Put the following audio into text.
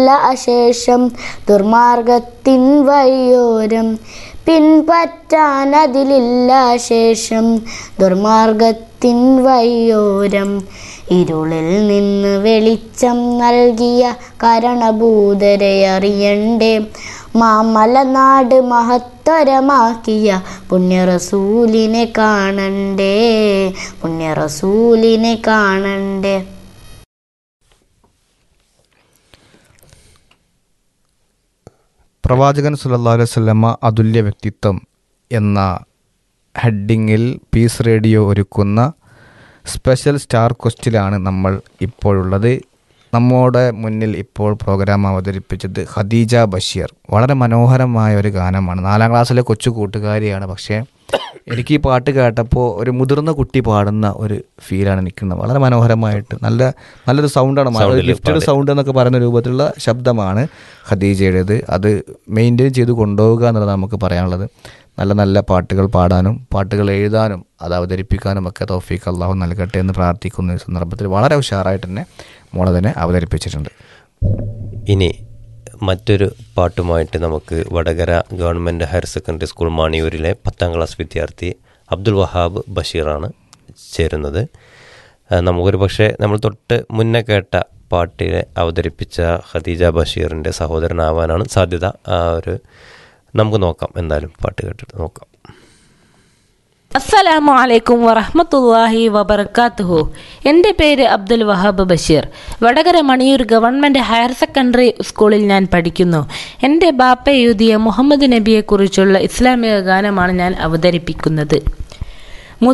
അശേഷം ദുർമാർഗത്തിൻ വഴിയോരം പിൻപറ്റാനതിലില്ല ശേഷം ദുർമാർഗത്തിൻ വഴിയോരം ഇരുളിൽ നിന്ന് വെളിച്ചം നൽകിയ കരണഭൂതരെ അറിയണ്ടേ മാമലനാട് മഹത്തരമാക്കിയ പുണ്യറസൂലിനെ കാണണ്ടേ പുണ്യറസൂലിനെ കാണണ്ടേ പ്രവാചകൻ സുല്ലല്ലാഹു അലൈഹി വസല്ലമ അതുല്യ വ്യക്തിത്വം എന്ന ഹെഡിങ്ങിൽ പീസ് റേഡിയോ ഒരുക്കുന്ന സ്പെഷ്യൽ സ്റ്റാർ ക്വസ്റ്റിലാണ് നമ്മൾ ഇപ്പോഴുള്ളത് നമ്മുടെ മുന്നിൽ ഇപ്പോൾ പ്രോഗ്രാം അവതരിപ്പിച്ചത് ഖദീജ ബഷീർ വളരെ മനോഹരമായ ഒരു ഗാനമാണ് നാലാം ക്ലാസ്സിലെ കൊച്ചു കൂട്ടുകാരിയാണ് പക്ഷേ എനിക്ക് ഈ പാട്ട് കേട്ടപ്പോൾ ഒരു മുതിർന്ന കുട്ടി പാടുന്ന ഒരു ഫീലാണ് എനിക്കുന്നത് വളരെ മനോഹരമായിട്ട് നല്ല നല്ലൊരു സൗണ്ടാണ് ഗിഫ്റ്റഡ് സൗണ്ട് എന്നൊക്കെ പറയുന്ന രൂപത്തിലുള്ള ശബ്ദമാണ് ഖദീജയുടേത് അത് മെയിൻറ്റെയിൻ ചെയ്ത് കൊണ്ടുപോവുക എന്നുള്ളത് നമുക്ക് പറയാനുള്ളത് നല്ല നല്ല പാട്ടുകൾ പാടാനും പാട്ടുകൾ എഴുതാനും അത് അവതരിപ്പിക്കാനും ഒക്കെ തൗഫീഖ് അള്ളാഹു നൽകട്ടെ എന്ന് പ്രാർത്ഥിക്കുന്ന ഈ സന്ദർഭത്തിൽ വളരെ ഉഷാറായിട്ട് തന്നെ മോളെ തന്നെ അവതരിപ്പിച്ചിട്ടുണ്ട് ഇനി മറ്റൊരു പാട്ടുമായിട്ട് നമുക്ക് Vadakara government higher secondary school മാണിയൂരിലെ പത്താം ക്ലാസ് വിദ്യാർത്ഥി അബ്ദുൽ വഹാബ് ബഷീറാണ് ചേരുന്നത് ആ, നമുക്കൊരു പക്ഷേ നമ്മൾ തൊട്ട് മുന്നേ കേട്ട പാട്ടിനെ അവതരിപ്പിച്ച ഖദീജ ബഷീറിൻ്റെ സഹോദരനാവാനാണ് സാധ്യത ആ ഒരു നമുക്ക് നോക്കാം എന്തായാലും പാട്ട് കേട്ടിട്ട് നോക്കാം അസ്സലാമു അലൈക്കും വറഹ്മത്തുള്ളാഹി വബർക്കാത്തുഹു എൻ്റെ പേര് Abdul Wahab Basheer Vadakara Maniyur government higher secondary സ്കൂളിൽ ഞാൻ പഠിക്കുന്നു എൻ്റെ ബാപ്പ എഴുതിയ മുഹമ്മദ് നബിയെക്കുറിച്ചുള്ള ഇസ്ലാമിക ഗാനമാണ് ഞാൻ അവതരിപ്പിക്കുന്നത്